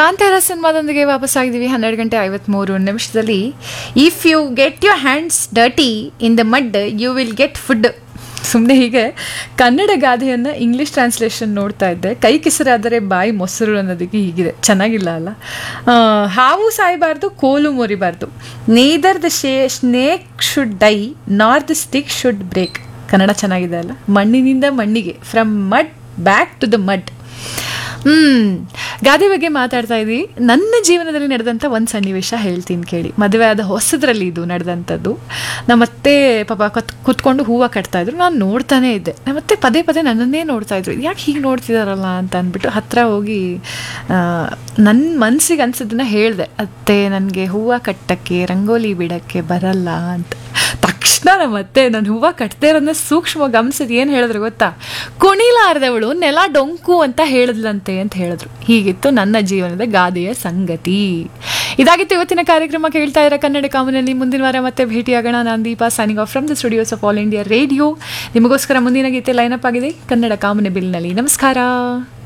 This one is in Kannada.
ಕಾಂತಾರ ಸಿನಿಮಾದೊಂದಿಗೆ ವಾಪಸ್ ಆಗಿದ್ದೀವಿ ಹನ್ನೆರಡು ಗಂಟೆ ಐವತ್ಮೂರು ನಿಮಿಷದಲ್ಲಿ if you get your hands dirty in the mud you will get food ಸುಮ್ಮನೆ ಹೀಗೆ ಕನ್ನಡ ಗಾದೆಯನ್ನು ಇಂಗ್ಲೀಷ್ ಟ್ರಾನ್ಸ್ಲೇಷನ್ ನೋಡ್ತಾ ಇದ್ದೆ ಕೈ ಕೆಸರಾದರೆ ಬಾಯಿ ಮೊಸರು ಅನ್ನೋದಕ್ಕೆ ಹೀಗಿದೆ ಚೆನ್ನಾಗಿಲ್ಲ ಅಲ್ಲ ಆ, ಹಾವು ಸಾಯಬಾರ್ದು ಕೋಲು ಮುರಿಬಾರ್ದು ನೇದರ್ ದ ಶೇ snake should die nor the stick should break Kannada ಚೆನ್ನಾಗಿದೆ ಅಲ್ಲ ಮಣ್ಣಿನಿಂದ ಮಣ್ಣಿಗೆ from mud back to the mud hmm ಗಾದೆ ಬಗ್ಗೆ ಮಾತಾಡ್ತಾ ಇದ್ವಿ ನನ್ನ ಜೀವನದಲ್ಲಿ ನಡೆದಂಥ ಒಂದು ಸನ್ನಿವೇಶ ಹೇಳ್ತೀನಿ ಕೇಳಿ ಮದುವೆ ಆದ ಹೊಸದ್ರಲ್ಲಿ ಇದು ನಡೆದಂಥದ್ದು ನಮ್ಮತ್ತೆ ಪಾಪ ಕತ್ ಕೂತ್ಕೊಂಡು ಹೂವು ಕಟ್ತಾ ಇದ್ರು ನಾನು ನೋಡ್ತಾನೆ ಇದ್ದೆ ನಮ್ಮತ್ತೆ ಪದೇ ಪದೇ ನನ್ನನ್ನೇ ನೋಡ್ತಾ ಇದ್ರು ಯಾಕೆ ಹೀಗೆ ನೋಡ್ತಿದಾರಲ್ಲ ಅಂತ ಅಂದ್ಬಿಟ್ಟು ಹತ್ರ ಹೋಗಿ ನನ್ನ ಮನಸ್ಸಿಗೆ ಅನ್ಸೋದನ್ನ ಹೇಳಿದೆ ಅತ್ತೆ ನನಗೆ ಹೂವು ಕಟ್ಟಕ್ಕೆ ರಂಗೋಲಿ ಬಿಡಕ್ಕೆ ಬರಲ್ಲ ಅಂತ ತಕ್ಷಣ ನಮ್ಮ ಅತ್ತೆ ನಾನು ಹೂವು ಕಟ್ತೇ ಇರೋದನ್ನ ಸೂಕ್ಷ್ಮ ಗಮನಿಸಿದ್ ಏನು ಹೇಳಿದ್ರು ಗೊತ್ತಾ ಕುಣಿಲಾರ್ದವಳು ನೆಲ ಡೊಂಕು ಅಂತ ಹೇಳಿದ್ಲಂತೆ ಅಂತ ಹೇಳಿದ್ರು ಹೀಗಿತ್ತು ನನ್ನ ಜೀವನದ ಗಾದೆಯ ಸಂಗತಿ ಇದಾಗಿತ್ತು ಇವತ್ತಿನ ಕಾರ್ಯಕ್ರಮ ಕೇಳ್ತಾ ಇರೋ ಕನ್ನಡ ಕಾಮನಲ್ಲಿ ಮುಂದಿನ ವಾರ ಮತ್ತೆ ಭೇಟಿಯಾಗೋಣ ನಾನು Deepa signing off from the studios of All India Radio ನಿಮಗೋಸ್ಕರ ಮುಂದಿನ ಗೀತೆ ಲೈನಪ್ ಆಗಿದೆ ಕನ್ನಡ ಕಾಮನ ಬಿಲ್ನಲ್ಲಿ ನಮಸ್ಕಾರ